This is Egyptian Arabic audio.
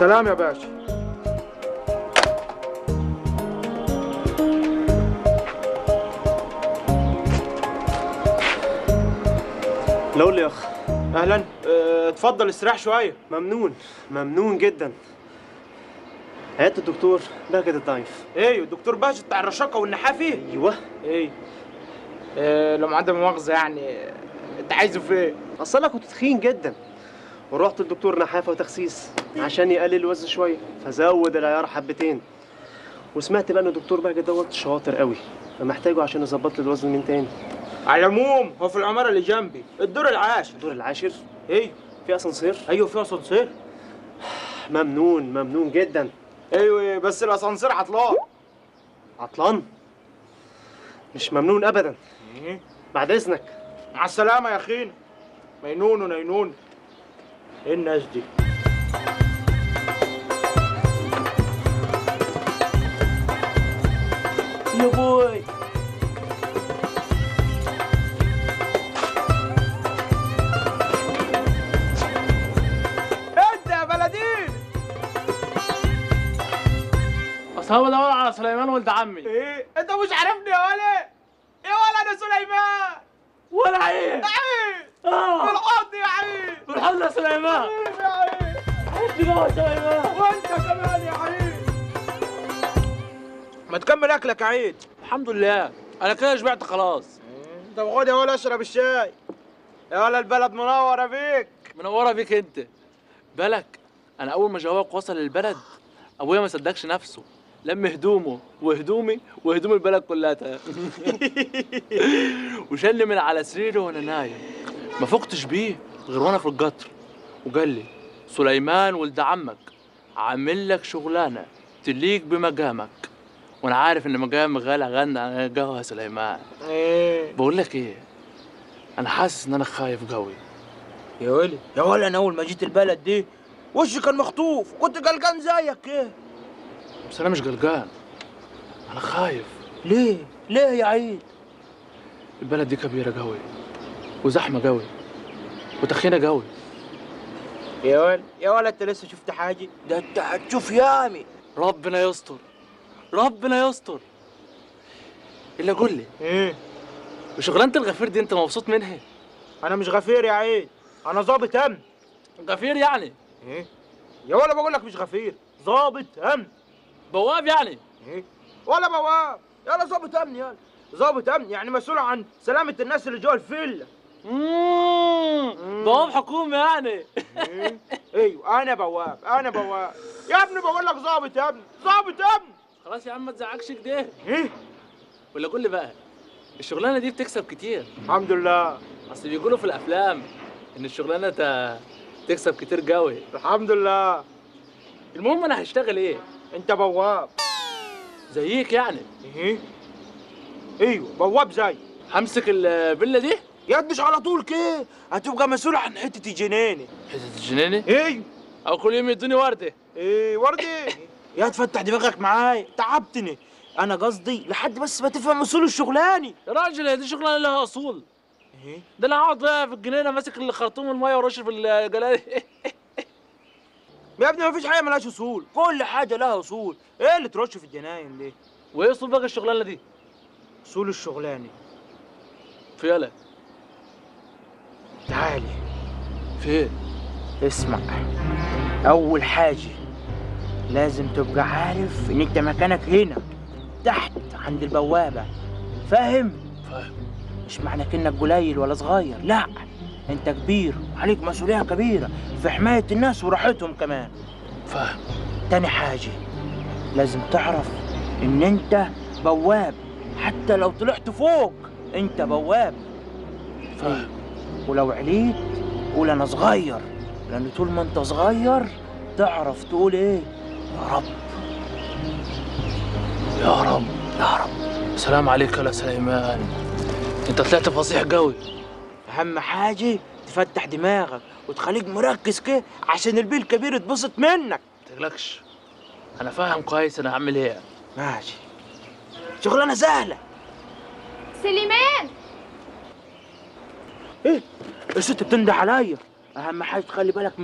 سلام يا باشا لو يا اخ اهلا اه، اتفضل استريح شويه ممنون ممنون جدا عيادة الدكتور بهجت الضعيف ايه الدكتور باشا بتاع الرشاقه والنحافي ايوه ايه اه لو عدم مؤاخذه يعني انت عايزه في ايه اصل انا كنت تخين جدا ورحت للدكتور نحافه وتخسيس عشان يقلل الوزن شويه فزود العيار حبتين وسمعت بقى ان الدكتور بهجت دوت شاطر قوي فمحتاجه عشان يظبط لي الوزن من تاني على العموم هو في العماره اللي جنبي الدور العاشر الدور العاشر ايه في اسانسير ايوه في اسانسير ممنون ممنون جدا ايوه بس الاسانسير عطلان عطلان مش ممنون ابدا ايه بعد اذنك مع السلامه يا اخينا مينون ونينون ايه الناس دي يا بوي انت يا بلدين اصل هو بدور على سليمان ولد عمي ايه انت مش عارفني يا ولا يا ولا انا سليمان ولا عيب يا عيد اه بالحضن يا عيد بالحمد يا سليمان حبيبي يا عيد حبيبي يا سليمان وانت كمان يا عيد ما تكمل اكلك يا عيد الحمد لله انا كده شبعت خلاص طب خد يا ولا اشرب الشاي يا ولا البلد منوره بيك منوره بيك انت بالك انا اول ما جواك وصل البلد ابويا ما صدقش نفسه لم هدومه وهدومي وهدوم البلد كلها وشلني من على سريري وانا نايم ما فقتش بيه غير وانا في القطر وقال لي سليمان ولد عمك عامل لك شغلانه تليق بمقامك وانا عارف ان مقام غالي غنى قهوه يا سليمان ايه بقول لك ايه انا حاسس ان انا خايف قوي يا ولي يا ولي انا اول ما جيت البلد دي وشي كان مخطوف كنت قلقان زيك كده بس انا مش قلقان انا خايف ليه ليه يا عيد البلد دي كبيره قوي وزحمه قوي وتخينه قوي يا ولي يا ولي انت لسه شفت حاجه ده انت هتشوف يامي ربنا يستر ربنا يستر الا قول لي ايه وشغلانه الغفير دي انت مبسوط منها انا مش غفير يا عيد انا ظابط امن غفير يعني ايه يا ولا بقول لك مش غفير ظابط امن بواب يعني ايه ولا بواب يلا ظابط امن يلا ظابط امن يعني مسؤول عن سلامه الناس اللي جوه الفيلا مم. بواب حكومي يعني إيه؟ ايوه انا بواب انا بواب يا ابني بقول لك ظابط يا ابني ظابط امن خلاص يا عم ما تزعقش كده ايه ولا قول لي بقى الشغلانه دي بتكسب كتير الحمد لله اصل بيقولوا في الافلام ان الشغلانه ت- تكسب كتير قوي الحمد لله المهم انا هشتغل ايه انت بواب زيك يعني ايه ايوه بواب زي همسك الفيلا دي يا مش على طول كده هتبقى مسؤول عن حته الجنينه حته الجنينه ايوه او كل يوم يدوني ورده ايه وردي يا تفتح دماغك معايا تعبتني انا قصدي لحد بس ما تفهم اصول الشغلاني يا راجل هي دي شغلانه لها اصول ايه ده انا هقعد بقى في الجنينه ماسك الخرطوم الميه ورش في الجلال يا ابني مفيش حاجه ملهاش اصول كل حاجه لها اصول ايه اللي ترش في الجناين دي وايه اصول بقى الشغلانه دي اصول الشغلاني في يلا تعالي في ايه اسمع اول حاجه لازم تبقى عارف ان انت مكانك هنا تحت عند البوابه فاهم فاهم مش معنى انك قليل ولا صغير لا انت كبير وعليك مسؤوليه كبيره في حمايه الناس وراحتهم كمان فاهم تاني حاجه لازم تعرف ان انت بواب حتى لو طلعت فوق انت بواب فاهم ولو عليت قول انا صغير لان طول ما انت صغير تعرف تقول ايه يا رب يا رب يا رب سلام عليك يا سليمان انت طلعت فصيح قوي اهم حاجه تفتح دماغك وتخليك مركز كده عشان البيه الكبير يتبسط منك تقلقش انا فاهم كويس انا هعمل ايه ماشي شغلانه سهله سليمان ايه الست بتنده عليا اهم حاجه تخلي بالك